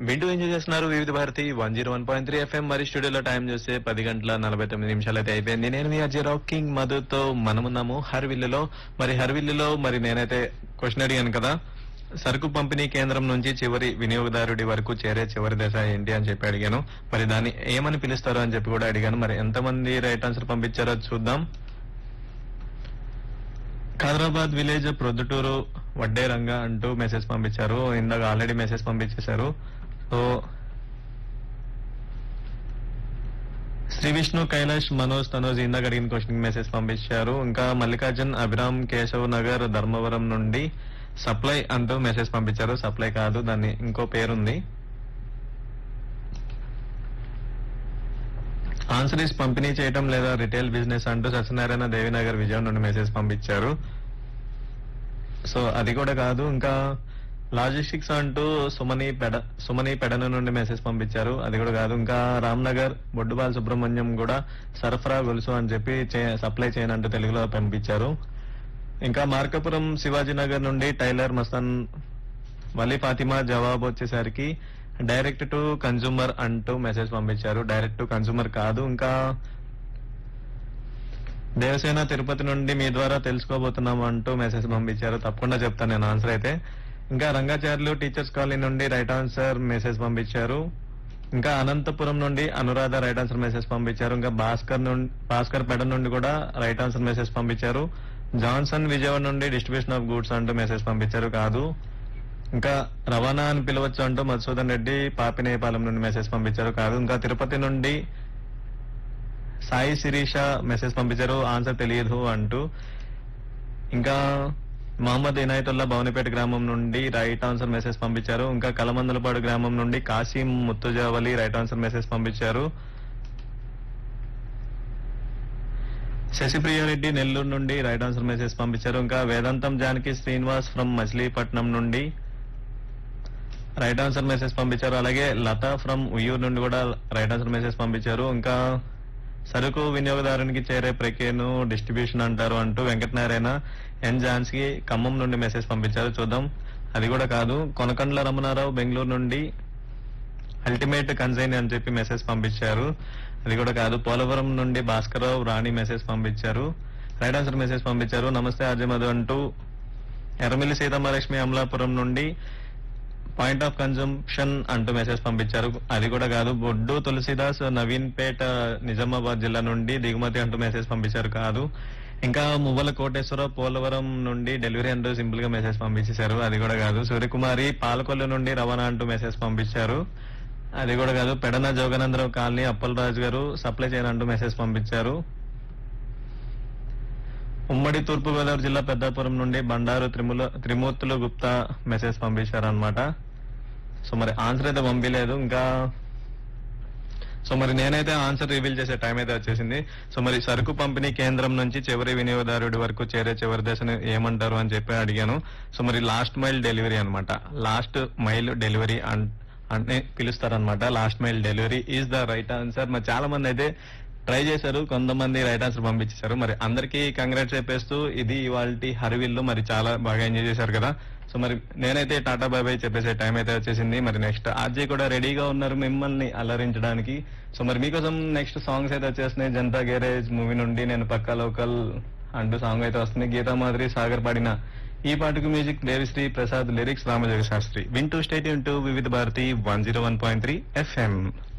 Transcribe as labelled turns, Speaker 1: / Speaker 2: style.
Speaker 1: వింటూ ఎంజాయ్ చేస్తున్నారు Vividh Bharati one zero one point three FM మరి స్టూడియోలో టైం చూస్తే పది గంటల నలభై తొమ్మిది నిమిషాలు అయితే అయిపోయింది నేను మీ అజయ్ రాకింగ్ మధుతో మనమున్నాము హర్విల్లులో మరి హర్విల్లులో మరి నేనైతే క్వశ్చన్ అడిగాను కదా సరుకు పంపిణీ కేంద్రం నుంచి చివరి వినియోగదారుడి వరకు చేరే చివరి దశ ఏంటి అని చెప్పి అడిగాను మరి దాన్ని ఏమని పిలుస్తారు అని చెప్పి కూడా అడిగాను మరి ఎంతమంది రైట్ ఆన్సర్ పంపించారో చూద్దాం ఖైదరాబాద్ విలేజ్ ప్రొద్దుటూరు వడ్డే రంగ అంటూ మెసేజ్ పంపించారు ఇందాక ఆల్రెడీ మెసేజ్ పంపించేశారు సో శ్రీ విష్ణు కైలాష్ మనోజ్ తనోజ్ ఇందాక అడిగిన క్వశ్చన్ మెసేజ్ పంపించారు ఇంకా మల్లికార్జున్ అభిరామ్ కేశవ్ నగర్ ధర్మవరం నుండి సప్లై అంటూ మెసేజ్ పంపించారు సప్లై కాదు దాన్ని ఇంకో పేరుంది ఆన్సరీస్ పంపిణీ చేయటం లేదా రిటైల్ బిజినెస్ అంటూ సత్యనారాయణ దేవినగర్ విజయం నుండి మెసేజ్ పంపించారు సో అది కూడా కాదు ఇంకా లాజిస్టిక్స్ అంటూ సుమని పెడ సుమని పెడన నుండి మెసేజ్ పంపించారు అది కూడా కాదు ఇంకా రామ్నగర్ బొడ్డుబాల్ సుబ్రహ్మణ్యం కూడా సరఫరా గొలుసు అని చెప్పి చే- సప్లై చేయనంటూ తెలుగులో పంపించారు ఇంకా మార్కపురం శివాజీ నగర్ నుండి టైలర్ మస్తాన్ వలీ ఫాతిమా జవాబు వచ్చేసరికి డైరెక్ట్ టు కన్సూమర్ అంటూ మెసేజ్ పంపించారు డైరెక్ట్ టు కన్సూమర్ కాదు ఇంకా దేవసేన తిరుపతి నుండి మీ ద్వారా తెలుసుకోబోతున్నాం అంటూ మెసేజ్ పంపించారు తప్పకుండా చెప్తాను నేను ఆన్సర్ అయితే ఇంకా రంగాచార్యులు టీచర్స్ కాలనీ నుండి రైట్ ఆన్సర్ మెసేజ్ పంపించారు ఇంకా అనంతపురం నుండి అనురాధ రైట్ ఆన్సర్ మెసేజ్ పంపించారు ఇంకా భాస్కర్ నుండి భాస్కర్ పెడ నుండి కూడా రైట్ ఆన్సర్ మెసేజ్ పంపించారు జాన్సన్ విజయవాడ నుండి డిస్ట్రిబ్యూషన్ ఆఫ్ గూడ్స్ అంటూ మెసేజ్ పంపించారు కాదు ఇంకా రవాణా అని పిలవచ్చు అంటూ మధుసూదన్ రెడ్డి పాపినేపాలెం నుండి మెసేజ్ పంపించారు కాదు ఇంకా తిరుపతి నుండి సాయి శిరీష మెసేజ్ పంపించారు ఆన్సర్ తెలియదు అంటూ ఇంకా మహమ్మద్ ఇనాయతుల్లా భవనిపేట గ్రామం నుండి రైట్ ఆన్సర్ మెసేజ్ పంపించారు ఇంకా కలమందలపాడు గ్రామం నుండి Kasim Muthujavali right answer message పంపించారు శశిప్రియారెడ్డి నెల్లూరు నుండి రైట్ ఆన్సర్ మెసేజ్ పంపించారు ఇంకా వేదాంతం జానకి శ్రీనివాస్ ఫ్రమ్ మచిలీపట్నం నుండి రైట్ ఆన్సర్ మెసేజ్ పంపించారు అలాగే లత ఫ్రమ్ ఉయ్యూరు నుండి కూడా రైట్ ఆన్సర్ మెసేజ్ పంపించారు ఇంకా సరుకు వినియోగదారునికి చేరే ప్రక్రియను డిస్ట్రిబ్యూషన్ అంటారు అంటూ వెంకటనారాయణ ఎన్ ఝాన్సీ ఖమ్మం నుండి మెసేజ్ పంపించారు చూద్దాం అది కూడా కాదు కొనకండ్ల రమణారావు బెంగళూరు నుండి అల్టిమేట్ కన్సైన్ అని చెప్పి మెసేజ్ పంపించారు అది కూడా కాదు పోలవరం నుండి భాస్కరరావు రాణి మెసేజ్ పంపించారు రైట్ ఆన్సర్ మెసేజ్ పంపించారు నమస్తే అజయ్ మధు అంటూ ఎర్రమిల్లి సీతమ్మలక్ష్మి అమలాపురం నుండి పాయింట్ ఆఫ్ కన్జంప్షన్ అంటూ మెసేజ్ పంపించారు అది కూడా కాదు బొడ్డు తులసిదాస్ నవీన్ పేట నిజామాబాద్ జిల్లా నుండి దిగుమతి అంటూ మెసేజ్ పంపించారు కాదు ఇంకా మువ్వల కోటేశ్వరరావు పోలవరం నుండి డెలివరీ అంటూ సింపుల్ గా మెసేజ్ పంపించేశారు అది కూడా కాదు సూర్యకుమారి పాలకొల్లు నుండి రవాణా అంటూ మెసేజ్ పంపించారు అది కూడా కాదు పెడన జోగనందరావు కాలనీ అప్పలరాజు గారు సప్లై చేయనంటూ మెసేజ్ పంపించారు ఉమ్మడి తూర్పు గోదావరి జిల్లా పెద్దాపురం నుండి బండారు త్రిముల త్రిమూర్తులు గుప్తా మెసేజ్ పంపించారు అనమాట సో మరి ఆన్సర్ అయితే పంపించలేదు ఇంకా సో మరి నేనైతే ఆన్సర్ రివీల్ చేసే టైం అయితే వచ్చేసింది సో మరి సరుకు పంపిణీ కేంద్రం నుంచి చివరి వినియోగదారుడి వరకు చేరే చివరి దశను ఏమంటారు అని చెప్పి అడిగాను సో మరి లాస్ట్ మైల్ డెలివరీ అన్నమాట లాస్ట్ మైల్ డెలివరీ అంటే పిలుస్తారనమాట last mile delivery is the right answer మరి చాలా మంది అయితే ట్రై చేశారు కొంతమంది రైట్ ఆన్సర్ పంపించేశారు మరి అందరికీ కంగ్రాట్స్ చెప్పేస్తూ ఇది ఇవాళ హరివిల్లు మరి చాలా బాగా ఎంజాయ్ చేశారు కదా సో మరి నేనైతే టాటా బాయ్ బాయ్ చెప్పేసే టైం అయితే వచ్చేసింది మరి నెక్స్ట్ ఆర్జే కూడా రెడీగా ఉన్నారు మిమ్మల్ని అలరించడానికి సో మరి మీకోసం నెక్స్ట్ సాంగ్స్ అయితే వచ్చేస్తున్నాయి జనతా గ్యారేజ్ మూవీ నుండి నేను పక్కా లోకల్ అంటూ సాంగ్ అయితే వస్తుంది గీతా మాదిరి సాగర్ పాడిన ఈ పాటకు మ్యూజిక్ దేవిశ్రీ ప్రసాద్ లిరిక్స్ రామజోగ శాస్త్రి వింటూ stay tuned to Vividh Bharati one zero one point three FM